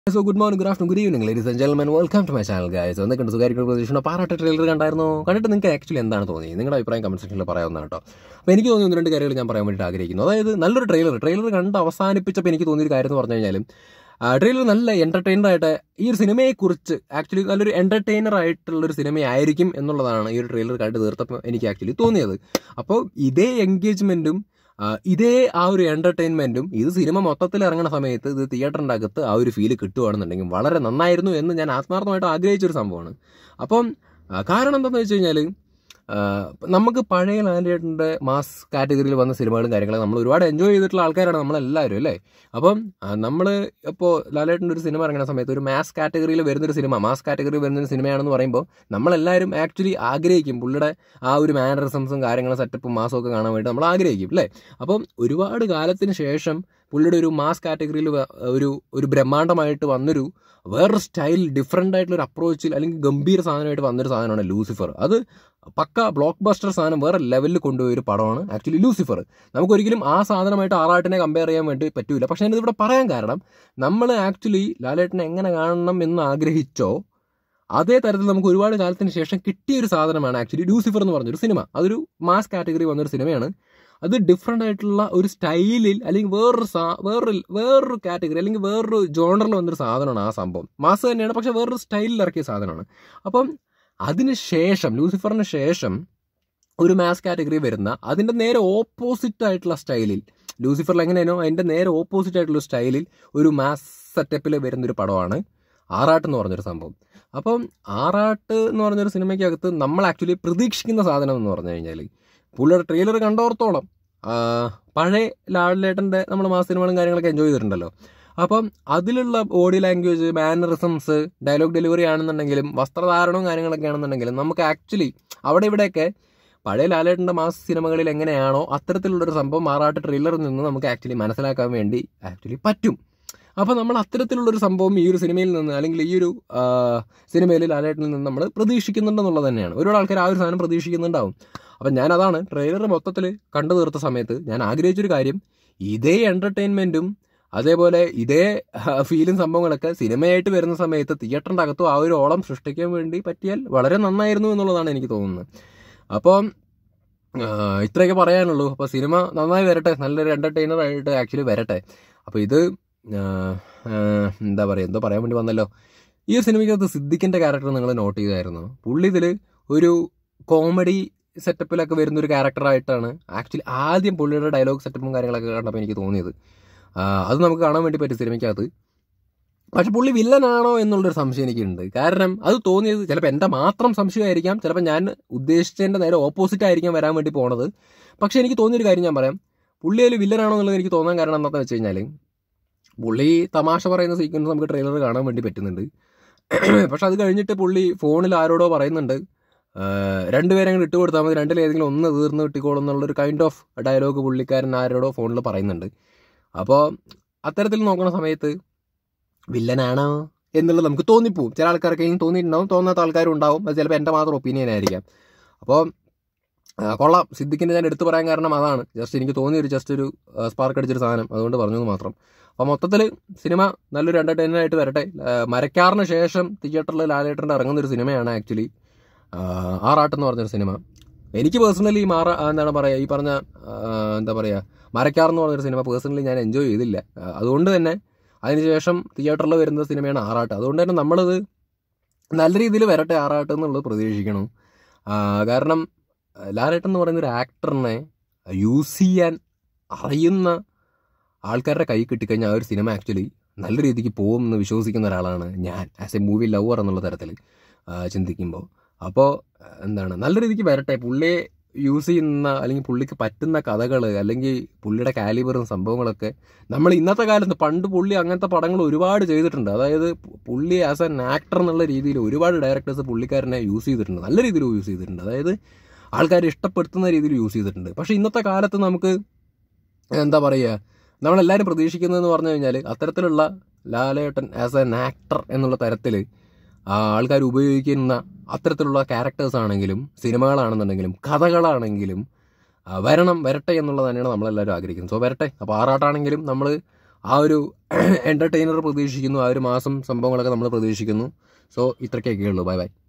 so good morning good afternoon good evening ladies and gentlemen welcome to my channel guys എന്തൊക്കെയുണ്ട് സുഖമായിരിക്കും പ്രതീക്ഷ പാറാട്ട trailer കണ്ടായിരുന്നു കണ്ടിട്ട് നിങ്ങൾക്ക് ആക്ച്വലി എന്താണ് തോന്നിയത് നിങ്ങളുടെ അഭിപ്രായം കമന്റ് സെക്ഷനിൽ പറയാവുന്നതാണ് കേട്ടോ അപ്പോൾ എനിക്ക് തോന്നിയ ഒന്ന് രണ്ട് കാര്യങ്ങൾ ഞാൻ പറയാൻ വേണ്ടിയിട്ട് ആഗ്രഹിക്കുന്നു അതായത് നല്ലൊരു ട്രെയിലർ ട്രെയിലർ കണ്ട് അവസാനിപ്പിച്ചപ്പോൾ എനിക്ക് തോന്നിയൊരു കാര്യം എന്ന് പറഞ്ഞു കഴിഞ്ഞാലും ട്രെയിലർ നല്ല എന്റർടൈനർ ആയിട്ട് ഈ ഒരു സിനിമയെക്കുറിച്ച് ആക്ച്വലി നല്ലൊരു എന്റർടൈനർ ആയിട്ടുള്ള ഒരു സിനിമയായിരിക്കും എന്നുള്ളതാണ് ഈ ഒരു ട്രെയിലർ കണ്ട് തീർത്തപ്പോൾ എനിക്ക് ആക്ച്വലി തോന്നിയത് അപ്പോൾ ഇതേ എൻഗേജ്മെന്റും ആ, ഇതേ ആ ഒരു എന്റർടൈൻമെന്റും ഇത് സിനിമ മൊത്തത്തിൽ ഇറങ്ങുന്ന സമയത്ത് ഇത് തിയേറ്ററിൻ്റെ അകത്ത് ആ ഒരു ഫീല് കിട്ടുകയാണെന്നുണ്ടെങ്കിൽ വളരെ നന്നായിരുന്നു എന്ന് ഞാൻ ആത്മാർത്ഥമായിട്ട് ആഗ്രഹിച്ചൊരു സംഭവമാണ് അപ്പം ആ, കാരണം എന്താണെന്ന് വെച്ച് കഴിഞ്ഞാൽ നമുക്ക് പഴയ ലാലേട്ടൻ്റെ മാസ് കാറ്റഗറിയിൽ വന്ന സിനിമകളും കാര്യങ്ങളും നമ്മൾ ഒരുപാട് എൻജോയ് ചെയ്തിട്ടുള്ള ആൾക്കാരാണ് നമ്മളെല്ലാവരും അല്ലേ അപ്പം നമ്മൾ ഇപ്പോൾ ലാലേട്ടൻ്റെ ഒരു സിനിമ ഇറങ്ങുന്ന സമയത്ത് ഒരു മാസ് കാറ്റഗറിയിൽ വരുന്നൊരു സിനിമ മാസ് കാറ്റഗറിയിൽ വരുന്നൊരു സിനിമയാണെന്ന് പറയുമ്പോൾ നമ്മളെല്ലാവരും ആക്ച്വലി ആഗ്രഹിക്കും പുള്ളിയുടെ ആ ഒരു മാനറിസംസും കാര്യങ്ങളും സെറ്റപ്പും മാസും ഒക്കെ കാണാൻ വേണ്ടി നമ്മൾ ആഗ്രഹിക്കും അല്ലേ അപ്പം ഒരുപാട് കാലത്തിന് ശേഷം പുള്ളിയുടെ ഒരു മാസ് കാറ്റഗറിയിൽ ഒരു ഒരു ബ്രഹ്മാണ്ഡമായിട്ട് വന്നൊരു വേറൊരു സ്റ്റൈൽ ഡിഫറെൻ്റ് ആയിട്ടുള്ള ഒരു അപ്രോച്ചിൽ അല്ലെങ്കിൽ ഗംഭീര സാധനമായിട്ട് വന്നൊരു സാധനമാണ് ലൂസിഫർ അത് പക്ക ബ്ലോക്ക് ബസ്റ്റർ സാധനം വേറെ ലെവലിൽ കൊണ്ടുപോയ ഒരു പടമാണ് ആക്ച്വലി ലൂസിഫർ നമുക്കൊരിക്കലും ആ സാധനമായിട്ട് ആറാട്ടിനെ കമ്പയർ ചെയ്യാൻ വേണ്ടി പറ്റൂല പക്ഷേ ഞാനിത് ഇവിടെ പറയാൻ കാരണം നമ്മൾ ആക്ച്വലി ലാലേട്ടനെ എങ്ങനെ കാണണം എന്ന് ആഗ്രഹിച്ചോ അതേ തരത്തിൽ നമുക്ക് ഒരുപാട് കാലത്തിന് ശേഷം കിട്ടിയ ഒരു സാധനമാണ് ആക്ച്വലി ലൂസിഫർ എന്ന് പറഞ്ഞൊരു സിനിമ അതൊരു മാസ് കാറ്റഗറി വന്നൊരു സിനിമയാണ് അത് ഡിഫറെൻ്റ് ആയിട്ടുള്ള ഒരു സ്റ്റൈലിൽ അല്ലെങ്കിൽ വേറൊരു സാ വേറൊരു വേറൊരു കാറ്റഗറി അല്ലെങ്കിൽ വേറൊരു ജോണറിൽ വന്നൊരു സാധനമാണ് ആ സംഭവം മാസ് തന്നെയാണ് പക്ഷെ വേറൊരു സ്റ്റൈലിൽ ഇറക്കിയ സാധനമാണ് അപ്പം അതിന് ശേഷം ലൂസിഫറിന് ശേഷം ഒരു മാസ് കാറ്റഗറി വരുന്ന അതിൻ്റെ നേരെ ഓപ്പോസിറ്റ് ആയിട്ടുള്ള സ്റ്റൈലിൽ ലൂസിഫറിൽ എങ്ങനെയാണോ അതിൻ്റെ നേരെ ഓപ്പോസിറ്റ് ആയിട്ടുള്ള സ്റ്റൈലിൽ ഒരു മാസ് സെറ്റപ്പിൽ വരുന്നൊരു പടമാണ് ആറാട്ട് എന്ന് പറഞ്ഞൊരു സംഭവം അപ്പം ആറാട്ട് എന്ന് പറഞ്ഞൊരു സിനിമയ്ക്കകത്ത് നമ്മൾ ആക്ച്വലി പ്രതീക്ഷിക്കുന്ന സാധനം എന്ന് പറഞ്ഞു കഴിഞ്ഞാൽ പുള്ളിയുടെ ട്രെയിലർ കണ്ടോർത്തോളം ആ, പഴയ ലാളിലേട്ടൻ്റെ നമ്മൾ മാസ് സിനിമകളും കാര്യങ്ങളൊക്കെ എൻജോയ് ചെയ്തിട്ടുണ്ടല്ലോ അപ്പം അതിലുള്ള body language mannerisms dialogue delivery ആണെന്നുണ്ടെങ്കിലും വസ്ത്രധാരണവും കാര്യങ്ങളൊക്കെ ആണെന്നുണ്ടെങ്കിലും നമുക്ക് ആക്ച്വലി അവിടെ ഇവിടെയൊക്കെ പഴയ ലാലേട്ടൻ്റെ മാസ് സിനിമകളിൽ എങ്ങനെയാണോ അത്തരത്തിലുള്ളൊരു സംഭവം മാറാട്ട് ട്രെയിലറിൽ നിന്ന് നമുക്ക് ആക്ച്വലി മനസ്സിലാക്കാൻ വേണ്ടി ആക്ച്വലി പറ്റും അപ്പോൾ നമ്മൾ അത്തരത്തിലുള്ളൊരു സംഭവം ഈ ഒരു സിനിമയിൽ നിന്ന് അല്ലെങ്കിൽ ഈ ഒരു ആ, സിനിമയിൽ ലാലേട്ടനിൽ നിന്ന് നമ്മൾ പ്രതീക്ഷിക്കുന്നുണ്ടെന്നുള്ളത് തന്നെയാണ് ഒരുപാട് ആൾക്കാർ ആ ഒരു സാധനം പ്രതീക്ഷിക്കുന്നുണ്ടാവും അപ്പം ഞാൻ അതാണ് ട്രെയിലർ മൊത്തത്തിൽ കണ്ടു തീർത്ത സമയത്ത് ഞാൻ ആഗ്രഹിച്ചൊരു കാര്യം ഇതേ എൻ്റർടൈൻമെൻറ്റും അതേപോലെ ഇതേ ഫീലും സംഭവങ്ങളൊക്കെ സിനിമയായിട്ട് വരുന്ന സമയത്ത് തിയേറ്ററിൻ്റെ അകത്തും ആ ഒരു ഓളം സൃഷ്ടിക്കാൻ വേണ്ടി പറ്റിയാൽ വളരെ നന്നായിരുന്നു എന്നുള്ളതാണ് എനിക്ക് തോന്നുന്നത് അപ്പം ആ, ഇത്രയൊക്കെ പറയാനുള്ളൂ അപ്പോൾ സിനിമ നന്നായി വരട്ടെ നല്ലൊരു എൻ്റർടൈനർ ആയിട്ട് ആക്ച്വലി വരട്ടെ അപ്പോൾ ഇത് ആ, ആ, എന്താ പറയുക എന്തോ പറയാൻ വേണ്ടി വന്നല്ലോ ഈ ഒരു സിനിമയ്ക്കകത്ത് സിദ്ദിഖിൻ്റെ ക്യാരക്ടർ നിങ്ങൾ നോട്ട് ചെയ്തായിരുന്നു പുള്ളി ഇതിൽ ഒരു കോമഡി സെറ്റപ്പിലൊക്കെ വരുന്ന ഒരു ക്യാരക്ടറായിട്ടാണ് ആക്ച്വലി ആദ്യം പുള്ളിയുടെ ഡയലോഗ് സെറ്റപ്പും കാര്യങ്ങളൊക്കെ കണ്ടപ്പോൾ എനിക്ക് തോന്നിയത് ആ, അത് നമുക്ക് കാണാൻ വേണ്ടി പറ്റും സിനിമയ്ക്കകത്ത് പക്ഷെ പുള്ളി വില്ലനാണോ എന്നുള്ളൊരു സംശയം എനിക്കുണ്ട് കാരണം അത് തോന്നിയത് ചിലപ്പോൾ എൻ്റെ മാത്രം സംശയമായിരിക്കാം ചിലപ്പോൾ ഞാൻ ഉദ്ദേശിച്ചതിൻ്റെ നേരെ ഓപ്പോസിറ്റ് ആയിരിക്കാം വരാൻ വേണ്ടി പോണത് പക്ഷെ എനിക്ക് തോന്നിയൊരു കാര്യം ഞാൻ പറയാം പുള്ളി അതിൽ വില്ലനാണോ എന്നുള്ളത് എനിക്ക് തോന്നാൻ കാരണം എന്താണെന്ന് വെച്ച് കഴിഞ്ഞാൽ പുള്ളി തമാശ പറയുന്ന സീക്വൻസ് നമുക്ക് ട്രെയിലർ കാണാൻ വേണ്ടി പറ്റുന്നുണ്ട് പക്ഷെ അത് കഴിഞ്ഞിട്ട് പുള്ളി ഫോണിൽ ആരോടോ പറയുന്നുണ്ട് ആഹ് രണ്ടുപേരെ അങ്ങോട്ട് ഇട്ട് കൊടുത്താൽ മതി രണ്ടിലേതെങ്കിലും ഒന്ന് തീർന്ന് കിട്ടിക്കോളും എന്നുള്ളൊരു കൈൻഡ് ഓഫ് ഡയലോഗ് പുള്ളിക്കാരൻ ആരോടോ ഫോണിൽ പറയുന്നുണ്ട് അപ്പോൾ അത്തരത്തിൽ നോക്കുന്ന സമയത്ത് വില്ലനാണോ എന്നുള്ളത് നമുക്ക് തോന്നിപ്പോവും ചില ആൾക്കാർക്കെങ്കിലും തോന്നിയിട്ടുണ്ടാവും തോന്നാത്ത ആൾക്കാരും ഉണ്ടാവും അത് ചിലപ്പോൾ എൻ്റെ മാത്രം ഒപ്പീനിയൻ ആയിരിക്കാം അപ്പോൾ ആ, കൊള്ളാം സിദ്ദിഖിൻ്റെ ഞാൻ എടുത്തു പറയാൻ കാരണം അതാണ് ജസ്റ്റ് എനിക്ക് തോന്നിയൊരു ജസ്റ്റ് ഒരു സ്പാർക്ക് അടിച്ചൊരു സാധനം അതുകൊണ്ട് പറഞ്ഞത് മാത്രം അപ്പോൾ മൊത്തത്തിൽ സിനിമ നല്ലൊരു എൻ്റർടൈനർ ആയിട്ട് വരട്ടെ ആ, മരക്കാറിന് ശേഷം തിയേറ്ററിൽ ലാലേട്ടൻ്റെ ഇറങ്ങുന്ന ഒരു സിനിമയാണ് ആക്ച്വലി ആറാട്ട് എന്ന് പറഞ്ഞൊരു സിനിമ എനിക്ക് പേഴ്സണലി മാറ ആ, എന്താണ് പറയുക ഈ പറഞ്ഞ ആ, എന്താ പറയുക മരക്കാർ എന്ന് പറഞ്ഞൊരു സിനിമ പേഴ്സണലി ഞാൻ എൻജോയ് ചെയ്തില്ല ആ, അതുകൊണ്ട് തന്നെ അതിനുശേഷം തിയേറ്ററിൽ വരുന്ന സിനിമയാണ് ആറാട്ട് അതുകൊണ്ട് തന്നെ നമ്മളത് നല്ല രീതിയിൽ വരട്ടെ ആറാട്ട് എന്നുള്ളത് പ്രതീക്ഷിക്കണം ആ, കാരണം ലാലേട്ടൻ എന്ന് പറയുന്ന ഒരു ആക്ടറിനെ യൂസ് ചെയ്യാൻ അറിയുന്ന ആൾക്കാരുടെ കൈ കിട്ടിക്കഴിഞ്ഞാൽ ആ ഒരു സിനിമ ആക്ച്വലി നല്ല രീതിക്ക് പോകും എന്ന് വിശ്വസിക്കുന്ന ഒരാളാണ് ഞാൻ ആസ് എ മൂവി ലവർ എന്നുള്ള തരത്തിൽ ചിന്തിക്കുമ്പോൾ അപ്പോൾ എന്താണ് നല്ല രീതിക്ക് വരട്ടെ പുള്ളിയെ യൂസ് ചെയ്യുന്ന അല്ലെങ്കിൽ പുള്ളിക്ക് പറ്റുന്ന കഥകൾ അല്ലെങ്കിൽ പുള്ളിയുടെ കാലിബറും സംഭവങ്ങളൊക്കെ നമ്മൾ ഇന്നത്തെ കാലത്ത് പണ്ട് പുള്ളി അങ്ങനത്തെ പടങ്ങൾ ഒരുപാട് ചെയ്തിട്ടുണ്ട് അതായത് പുള്ളി ആസ് എൻ ആക്ടർ എന്നുള്ള രീതിയിൽ ഒരുപാട് ഡയറക്ടേഴ്സ് പുള്ളിക്കാരനെ യൂസ് ചെയ്തിട്ടുണ്ട് നല്ല രീതിയിൽ യൂസ് ചെയ്തിട്ടുണ്ട് അതായത് ആൾക്കാർ ഇഷ്ടപ്പെടുത്തുന്ന രീതിയിൽ യൂസ് ചെയ്തിട്ടുണ്ട് പക്ഷേ ഇന്നത്തെ കാലത്ത് നമുക്ക് എന്താ പറയുക നമ്മളെല്ലാവരും പ്രതീക്ഷിക്കുന്നതെന്ന് പറഞ്ഞു കഴിഞ്ഞാൽ അത്തരത്തിലുള്ള ലാലേട്ടൻ ആസ് എൻ ആക്ടർ എന്നുള്ള തരത്തിൽ ആൾക്കാർ ഉപയോഗിക്കുന്ന അത്തരത്തിലുള്ള ക്യാരക്ടേഴ്സ് ആണെങ്കിലും സിനിമകളാണെന്നുണ്ടെങ്കിലും കഥകളാണെങ്കിലും ആ, വരണം വരട്ടെ എന്നുള്ളത് തന്നെയാണ് നമ്മളെല്ലാവരും ആഗ്രഹിക്കുന്നത് സോ വരട്ടെ അപ്പോൾ ആറാട്ടാണെങ്കിലും നമ്മൾ ആ ഒരു എൻ്റർടൈനർ പ്രതീക്ഷിക്കുന്നു ആ ഒരു മാസം സംഭവങ്ങളൊക്കെ നമ്മൾ പ്രതീക്ഷിക്കുന്നു സോ ഇത്രയ്ക്കൊക്കെ ഉള്ളൂ ബൈ ബൈ